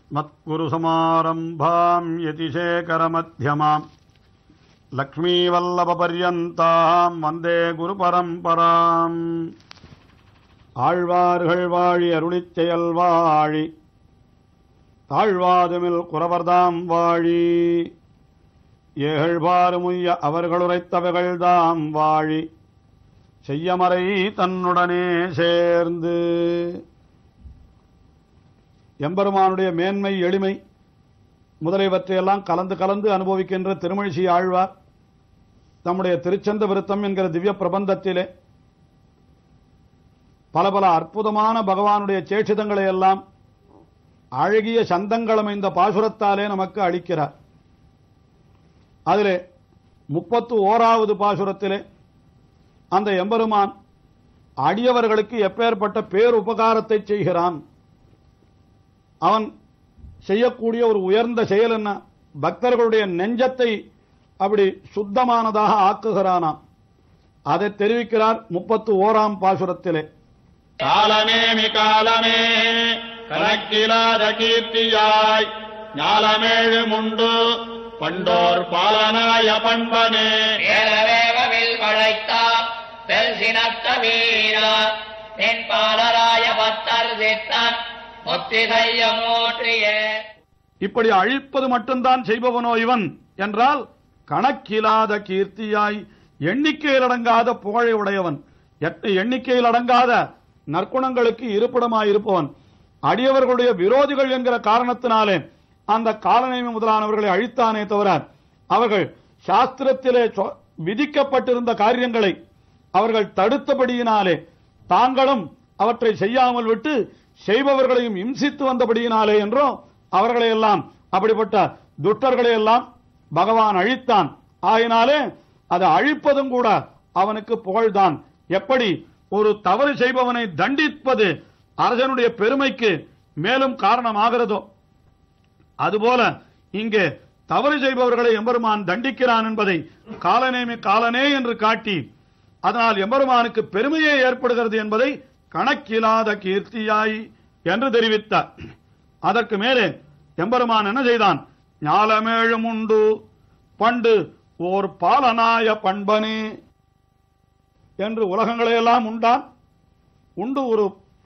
अस्मत्कुरुसमारम्भाम् यतिशेखरमध्यमाम् லக்ஷ்மீவல்லபபர்யந்தாம் வந்தே குருபரம்பராம் ஆழ்வார்கள் வாழி அருளிச் செயல் வாழி தாழ்வாதுமில் குறவர்தாம் வாழி ஏகழ்வாறுமுய்ய அவர்களுரைத்தவைகள்தாம் வாழி செய்யமறை தன்னுடனே சேர்ந்து எம்பெருமானுடைய மேன்மை எளிமை முதலியவற்றையெல்லாம் கலந்து கலந்து அனுபவிக்கின்ற திருமழிசி ஆழ்வார் தம்முடைய திருச்சந்த விருத்தம் என்கிற திவ்ய பிரபந்தத்திலே பல பல அற்புதமான பகவானுடைய சேட்சிதங்களை எல்லாம் அழகிய சந்தங்களமைந்த பாசுரத்தாலே நமக்கு அளிக்கிறார் அதிலே முப்பத்து ஓராவது பாசுரத்திலே அந்த எம்பெருமான் அடியவர்களுக்கு எப்பேற்பட்ட பேருபகாரத்தை செய்கிறான் அவன் செய்யக்கூடிய ஒரு உயர்ந்த செயல் என்ன பக்தர்களுடைய நெஞ்சத்தை அப்படி சுத்தமானதாக ஆக்குகிறானாம் அதை தெரிவிக்கிறார் முப்பத்து ஓராம் பாசுரத்திலே காலமேமி காலமே கணக்கிலாத கீர்த்தியாய் ஞாலமேழு முண்டு பண்டோர் பாலனாய பண்பனே ஏழவேவில் வளைத்தா பெல் சினத்த வீரா தென் பாலராய பத்தர் சித்தன் முத்திகைய மூற்றியே இப்படி அழிப்பது மட்டும்தான் செய்பவனோ இவன் என்றால் கணக்கிலாத கீர்த்தியாய் எண்ணிக்கையில் அடங்காத புகழை உடையவன் எட்டு எண்ணிக்கையில் அடங்காத நற்குணங்களுக்கு இருப்பிடமாயிருப்பவன் அடியவர்களுடைய விரோதிகள் என்கிற காரணத்தினாலே அந்த காலநேமி முதலானவர்களை அழித்தானே தவிர அவர்கள் சாஸ்திரத்திலே சொ- விதிக்கப்பட்டிருந்த காரியங்களை அவர்கள் தடுத்தபடியினாலே தாங்களும் அவற்றை செய்யாமல் விட்டு செய்பவர்களையும் இம்சித்து வந்தபடியினாலே என்றோ அவர்களை எல்லாம் அப்படிப்பட்ட துட்டர்களை எல்லாம் பகவான் அழித்தான் ஆயினாலே அதை அழிப்பதும் கூட அவனுக்கு புகழ்தான் எப்படி ஒரு தவறு செய்பவனை தண்டிப்பது அரசனுடைய பெருமைக்கு மேலும் காரணமாகிறதோ அதுபோல இங்கே தவறு செய்பவர்களை எம்பெருமான் தண்டிக்கிறான் என்பதை காலநேமி காலனே என்று காட்டி அதனால் எம்பெருமானுக்கு பெருமையே ஏற்படுகிறது என்பதை கணக்கிலாத கீர்த்தியாய் என்று தெரிவித்தார் அதற்கு மேலே எம்பெருமான் என்ன செய்தான் ஞாலமேழும் உண்டு பண்டு ஓர் பாலனாய பண்பனே என்று உலகங்களையெல்லாம் உண்டான் உண்டு ஒரு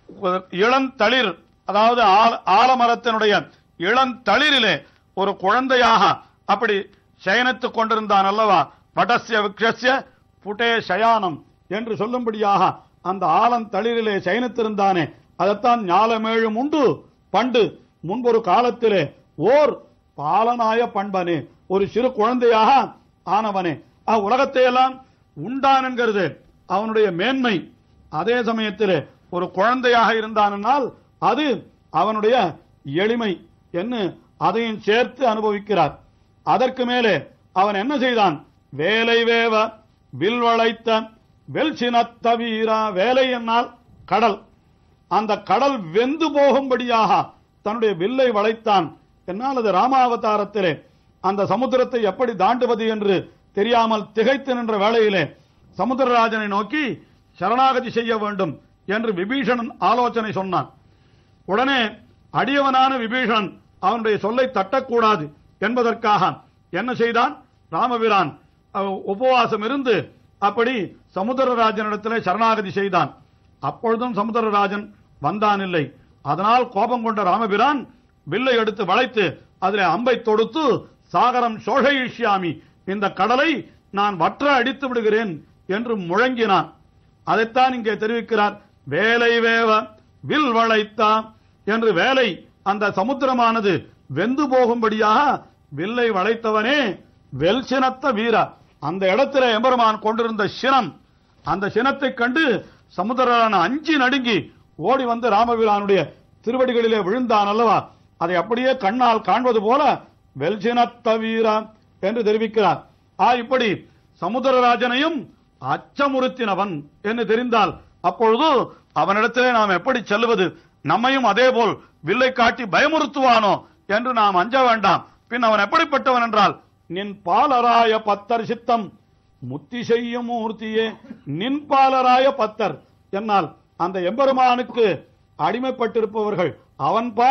இளந்தளிர் அதாவது ஆல- ஆலமரத்தினுடைய இளந்தளிரிலே ஒரு குழந்தையாக அப்படி சயனித்துக் கொண்டிருந்தான் அல்லவா வடசிய விக்ஷஸ்ய புட்டே சயானம் என்று சொல்லும்படியாக அந்த ஆலந்தளிரிலே சயனித்திருந்தானே அதைத்தான் ஞாலமேழும் உண்டு பண்டு முன்பொரு காலத்திலே ஓர் பாலனாய பண்பனே ஒரு சிறு குழந்தையாக ஆனவனே ஆ, உலகத்தையெல்லாம் உண்டான் என்கிறது அவனுடைய மேன்மை அதே சமயத்திலே ஒரு குழந்தையாக இருந்தானால் அது அவனுடைய எளிமை என்று அதையும் சேர்த்து அனுபவிக்கிறார் அதற்கு மேலே அவன் என்ன செய்தான் வேலை வேவ வில் வளைத்த வெல் சினத்த வீரா வேலை என்னால் கடல் அந்த கடல் வெந்து போகும்படியாக தன்னுடைய வில்லை வளைத்தான் என்னால் அது ராமாவதாரத்திலே அந்த சமுத்திரத்தை எப்படி தாண்டுவது என்று தெரியாமல் திகைத்து நின்ற வேளையிலே சமுத்திரராஜனை நோக்கி சரணாகதி செய்ய வேண்டும் என்று விபீஷணன் ஆலோசனை சொன்னான் உடனே அடியவனான விபீஷணன் அவனுடைய சொல்லை தட்டக்கூடாது என்பதற்காக என்ன செய்தான் ராமபிரான் அஹ், உபவாசம் இருந்து அப்படி சமுத்திரராஜனிடத்திலே சரணாகதி செய்தான் அப்பொழுதும் சமுத்திரராஜன் வந்தான் இல்லை அதனால் கோபம் கொண்ட ராமபிரான் வில்லை எடுத்து வளைத்து அதிலே அம்பை தொடுத்து சாகரம் சோழையிஷ்யாமி இந்த கடலை நான் வற்ற அடித்து விடுகிறேன் என்று முழங்கினான் அதைத்தான் இங்கே தெரிவிக்கிறார் வேலை வேவ வில் வளைத்தா என்று வேலை அந்த சமுத்திரமானது வெந்து போகும்படியாக வில்லை வளைத்தவனே வெல் சினத்த வீரா அந்த இடத்துல எம்பெருமான் கொண்டிருந்த சினம் அந்த சினத்தை கண்டு சமுத்திரரான அஞ்சி நடுங்கி ஓடி வந்து ராமபிரானுடைய திருவடிகளிலே விழுந்தான் அல்லவா அதை அப்படியே கண்ணால் காண்பது போல வெல் சினத்த வீரா என்று தெரிவிக்கிறார் ஆ இப்படி சமுத்திரராஜனையும் அச்சமுறுத்தினவன் என்று தெரிந்தால் அப்பொழுது அவனிடத்திலே நாம் எப்படி செல்வது நம்மையும் அதேபோல் வில்லை காட்டி பயமுறுத்துவானோ என்று நாம் அஞ்ச வேண்டாம் பின் அவன் எப்படிப்பட்டவன் என்றால் நின் பாலராய பத்தர் சித்தம் முத்தி செய்யும் மூர்த்தியே நின் பாலராய பத்தர் என்னால் அந்த எம்பெருமானுக்கு அடிமைப்பட்டிருப்பவர்கள் அவன் பால்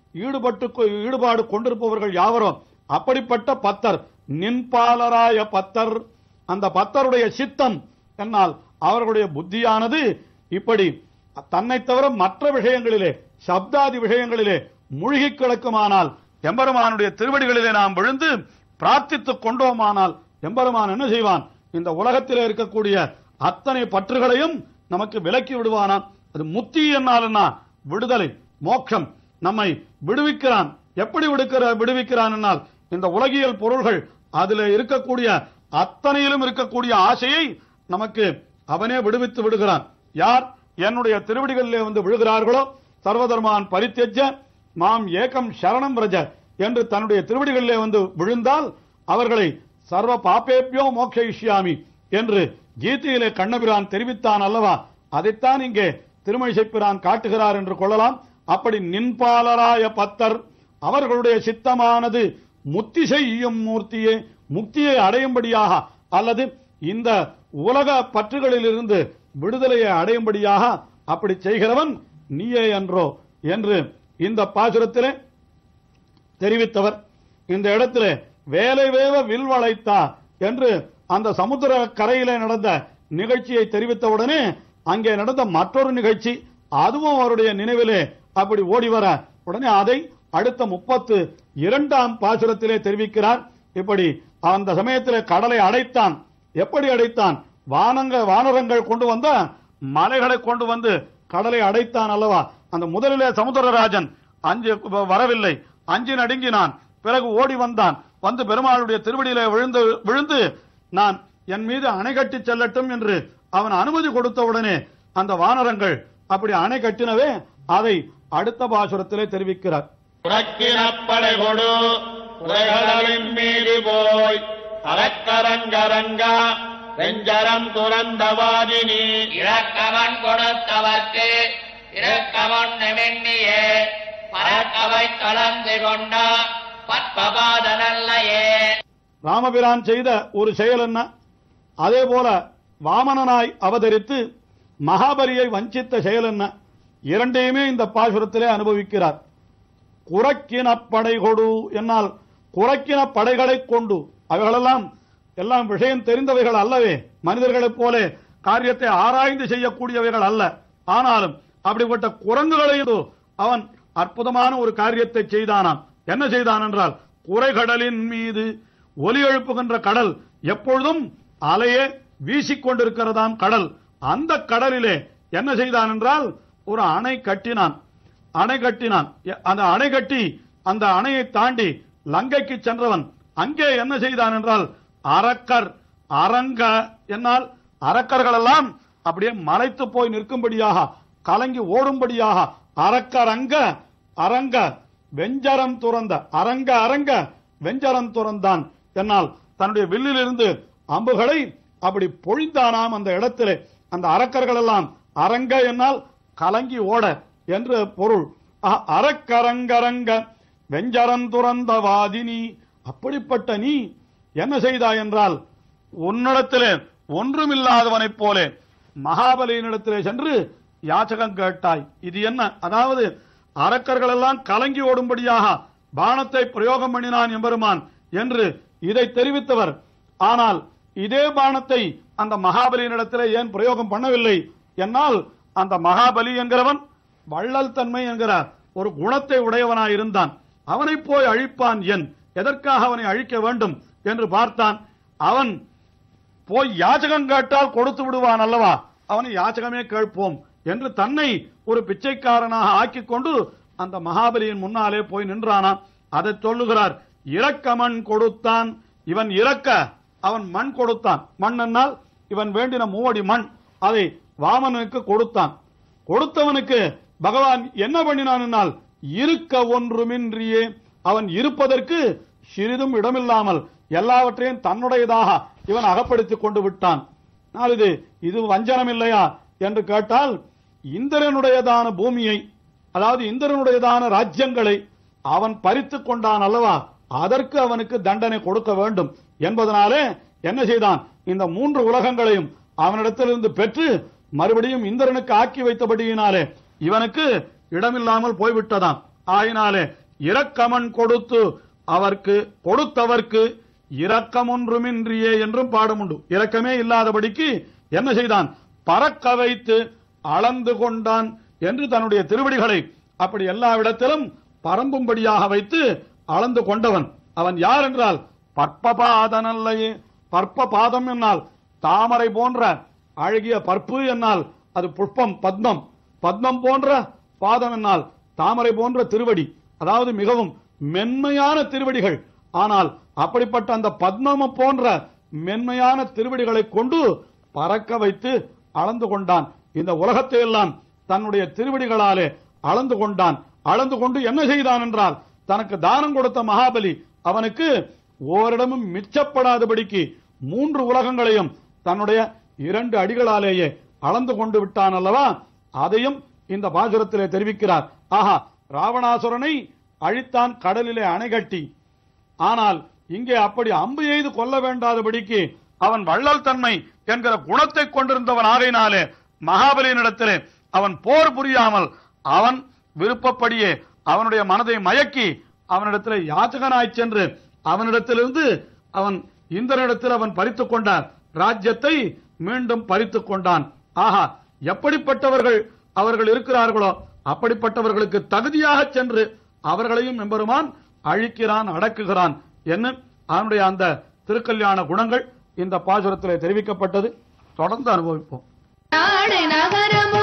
ஈடுபட்டு கொ- ஈடுபாடு கொண்டிருப்பவர்கள் யாவரோ அப்படிப்பட்ட பத்தர் நின்பாலராய பத்தர் அந்த பத்தருடைய சித்தம் என்னால் அவர்களுடைய புத்தியானது இப்படி தன்னை தவிர மற்ற விஷயங்களிலே சப்தாதி விஷயங்களிலே மூழ்கி கிடக்குமானால் எம்பெருமானுடைய திருவடிகளிலே நாம் விழுந்து பிரார்த்தித்துக் கொண்டோமானால் எம்பெருமான் என்ன செய்வான் இந்த உலகத்திலே இருக்கக்கூடிய அத்தனை பற்றுகளையும் நமக்கு விலக்கி விடுவானாம் அது முத்தி என்னால்னா விடுதலை மோட்சம் நம்மை விடுவிக்கிறான் எப்படி விடுக்கிற விடுவிக்கிறான் என்னால் இந்த உலகியல் பொருள்கள் அதில் இருக்கக்கூடிய அத்தனையிலும் இருக்கக்கூடிய ஆசையை நமக்கு அவனே விடுவித்து விடுகிறான் யார் என்னுடைய திருவடிகளிலே வந்து விழுகிறார்களோ சர்வதர்மான் பரித்தெஜ மாம் ஏகம் சரணம் ரஜ என்று தன்னுடைய திருவடிகளிலே வந்து விழுந்தால் அவர்களை சர்வ பாப்பேபியோ மோக்ஷயிஷ்யாமி என்று கீதையிலே கண்ணபிரான் தெரிவித்தான் அல்லவா அதைத்தான் இங்கே திருமழிசைப்பிரான் காட்டுகிறார் என்று கொள்ளலாம் அப்படி நின்பாலராய பத்தர் அவர்களுடைய சித்தமானது முத்தி செய்யும் மூர்த்தியே முக்தியை அடையும்படியாக அல்லது இந்த உலக பற்றுகளிலிருந்து விடுதலையை அடையும்படியாக அப்படி செய்கிறவன் நீயே என்றோ என்று இந்த பாசுரத்திலே தெரிவித்தவர் இந்த இடத்திலே வேலை வேவ வில் வளைத்தா என்று அந்த சமுத்திர கரையிலே நடந்த நிகழ்ச்சியை தெரிவித்தவுடனே அங்கே நடந்த மற்றொரு நிகழ்ச்சி அதுவும் அவருடைய நினைவிலே அப்படி ஓடி வர உடனே அதை அடுத்த முப்பத்து இரண்டாம் பாசுரத்திலே தெரிவிக்கிறார் இப்படி அந்த சமயத்திலே கடலை அடைத்தான் எப்படி அடைத்தான் வானங்க வானரங்கள் கொண்டு வந்த மலைகளை கொண்டு வந்து கடலை அடைத்தான் அல்லவா அந்த முதலிலே சமுத்திரராஜன் அஞ்சு வரவில்லை அஞ்சு நடுங்கினான் பிறகு ஓடி வந்தான் வந்து பெருமாளுடைய திருவடியிலே விழுந்து விழுந்து நான் என் மீது அணை கட்டி செல்லட்டும் என்று அவன் அனுமதி கொடுத்தவுடனே அந்த வானரங்கள் அப்படி அணை கட்டினவே அதை அடுத்த பாசுரத்திலே தெரிவிக்கிறார் புறக்கினப்படை கொடு உரைகளின் மீது போய் அரக்கரங்கரங்க வெஞ்சரம் துறந்தவாதினி இறக்கவன் கொடுத்தவர்க்கு இறக்கவன் நிமின்னியே பறக்கவை கலந்து கொண்ட பற்பபாதனல்லையே ராமபிரான் செய்த ஒரு செயல் என்ன அதே போல வாமனனாய் அவதரித்து மகாபலியை வஞ்சித்த செயல் என்ன இரண்டையுமே இந்த பாசுரத்திலே அனுபவிக்கிறார் குறக்கின படை கொடு என்னால் குறக்கின படைகளைக் கொண்டு அவைகளெல்லாம் எல்லாம் விஷயம் தெரிந்தவைகள் அல்லவே மனிதர்களைப் போல காரியத்தை ஆராய்ந்து செய்யக்கூடியவைகள் அல்ல ஆனாலும் அப்படிப்பட்ட குரங்குகளையும் அவன் அற்புதமான ஒரு காரியத்தை செய்தானாம் என்ன செய்தான் என்றால் குறைகடலின் மீது ஒலி எழுப்புகின்ற கடல் எப்பொழுதும் அலையே வீசிக்கொண்டிருக்கிறதாம் கடல் அந்த கடலிலே என்ன செய்தான் என்றால் ஒரு அணை கட்டினான் அணை கட்டினான் எ- அந்த அணை கட்டி அந்த அணையை தாண்டி லங்கைக்கு சென்றவன் அங்கே என்ன செய்தான் என்றால் அரக்கர் அரங்க என்னால் அரக்கர்கள் எல்லாம் அப்படியே மலைத்து போய் நிற்கும்படியாக கலங்கி ஓடும்படியாக அரக்கரங்க அரங்க வெஞ்சரம் துறந்த அரங்க அரங்க வெஞ்சரம் துறந்தான் என்னால் தன்னுடைய வில்லிலிருந்து அம்புகளை அப்படி பொழிந்தானாம் அந்த இடத்திலே அந்த அரக்கர்கள் எல்லாம் அரங்க என்னால் கலங்கி ஓட என்று பொருள் அ- அரக்கரங்கரங்க வெஞ்சரம் துறந்த வாதினி அப்படிப்பட்ட நீ என்ன செய்தாய் என்றால் உன்னிடத்திலே ஒன்றுமில்லாதவனைப் போலே மகாபலியினிடத்திலே சென்று யாச்சகம் கேட்டாய் இது என்ன அதாவது அரக்கர்கள் எல்லாம் கலங்கி ஓடும்படியாக பானத்தை பிரயோகம் பண்ணினான் எம்பெருமான் என்று இதை தெரிவித்தவர் ஆனால் இதே பானத்தை அந்த மகாபலியினிடத்திலே ஏன் பிரயோகம் பண்ணவில்லை என்னால் அந்த மகாபலி என்கிறவன் வள்ளல் தன்மை என்கிற ஒரு குணத்தை உடையவனாய் இருந்தான் அவனை போய் அழிப்பான் என் எதற்காக அவனை அழிக்க வேண்டும் என்று பார்த்தான் அவன் போய் யாச்சகம் கேட்டால் கொடுத்து விடுவான் அல்லவா அவனை யாச்சகமே கேட்போம் என்று தன்னை ஒரு பிச்சைக்காரனாக ஆக்கிக் கொண்டு அந்த மகாபலியின் முன்னாலே போய் நின்றானாம் அதை சொல்லுகிறார் இறக்க மண் கொடுத்தான் இவன் இறக்க அவன் மண் கொடுத்தான் மண் என்னால் இவன் வேண்டின மூவடி மண் அதை வாமனுக்கு கொடுத்தான் கொடுத்தவனுக்கு பகவான் என்ன பண்ணினான் என்னால் இருக்க ஒன்றுமின்றியே அவன் இருப்பதற்கு சிறிதும் இடமில்லாமல் எல்லாவற்றையும் தன்னுடையதாக இவன் அகப்படுத்திக் கொண்டு விட்டான் நான் இது இது வஞ்சனம் இல்லையா என்று கேட்டால் இந்திரனுடையதான பூமியை அதாவது இந்திரனுடையதான ராஜ்யங்களை அவன் பறித்துக் கொண்டான் அல்லவா அதற்கு அவனுக்கு தண்டனை கொடுக்க வேண்டும் என்பதனாலே என்ன செய்தான் இந்த மூன்று உலகங்களையும் அவனிடத்திலிருந்து பெற்று மறுபடியும் இந்திரனுக்கு ஆக்கி வைத்தபடியினாலே இவனுக்கு இடமில்லாமல் போய்விட்டதாம் ஆயினாலே இரக்கமன் கொடுத்து அவர்க்கு கொடுத்தவர்க்கு இரக்கமொன்றுமின்றியே என்றும் பாடமுண்டு இரக்கமே இல்லாதபடிக்கு என்ன செய்தான் பறக்க வைத்து அளந்து கொண்டான் என்று தன்னுடைய திருவடிகளை அப்படி எல்லா இடத்திலும் பரம்பும்படியாக வைத்து அளந்து கொண்டவன் அவன் யார் என்றால் பற்பபாதனல்லையே பற்ப பாதம் என்னால் தாமரை போன்ற அழகிய பற்பு என்னால் அது புஷ்பம் பத்மம் பத்மம் போன்ற பாதம் என்னால் தாமரை போன்ற திருவடி அதாவது மிகவும் மென்மையான திருவடிகள் ஆனால் அப்படிப்பட்ட அந்த பத்மம் போன்ற மென்மையான திருவடிகளை கொண்டு பறக்க வைத்து அளந்து கொண்டான் இந்த உலகத்தை எல்லாம் தன்னுடைய திருவடிகளாலே அளந்து கொண்டான் அளந்து கொண்டு என்ன செய்தான் என்றால் தனக்கு தானம் கொடுத்த மகாபலி அவனுக்கு ஓரிடமும் மிச்சப்படாதபடிக்கு மூன்று உலகங்களையும் தன்னுடைய இரண்டு அடிகளாலேயே அளந்து கொண்டு விட்டான் அல்லவா அதையும் இந்த பாசுரத்திலே தெரிவிக்கிறார் ஆஹா ராவணாசுரனை அழித்தான் கடலிலே அணை கட்டி ஆனால் இங்கே அப்படி அம்பு எய்து கொல்ல வேண்டாதபடிக்கு அவன் வள்ளல் தன்மை என்கிற குணத்தை கொண்டிருந்தவன் ஆகையினாலே மகாபலியினிடத்திலே அவன் போர் புரியாமல் அவன் விருப்பப்படியே அவனுடைய மனதை மயக்கி அவனிடத்தில் யாச்சகனாய் சென்று அவனிடத்திலிருந்து அவன் இந்திரனிடத்தில் அவன் பறித்துக் கொண்டான் ராஜ்யத்தை மீண்டும் பறித்துக் கொண்டான் ஆஹா எப்படிப்பட்டவர்கள் அவர்கள் இருக்கிறார்களோ அப்படிப்பட்டவர்களுக்கு தகுதியாக சென்று அவர்களையும் எம்பெருமான் அழிக்கிறான் அடக்குகிறான் என்ன அவனுடைய அந்த திருக்கல்யாண குணங்கள் இந்த பாசுரத்திலே தெரிவிக்கப்பட்டது தொடர்ந்து அனுபவிப்போம் நாடு நகரமும்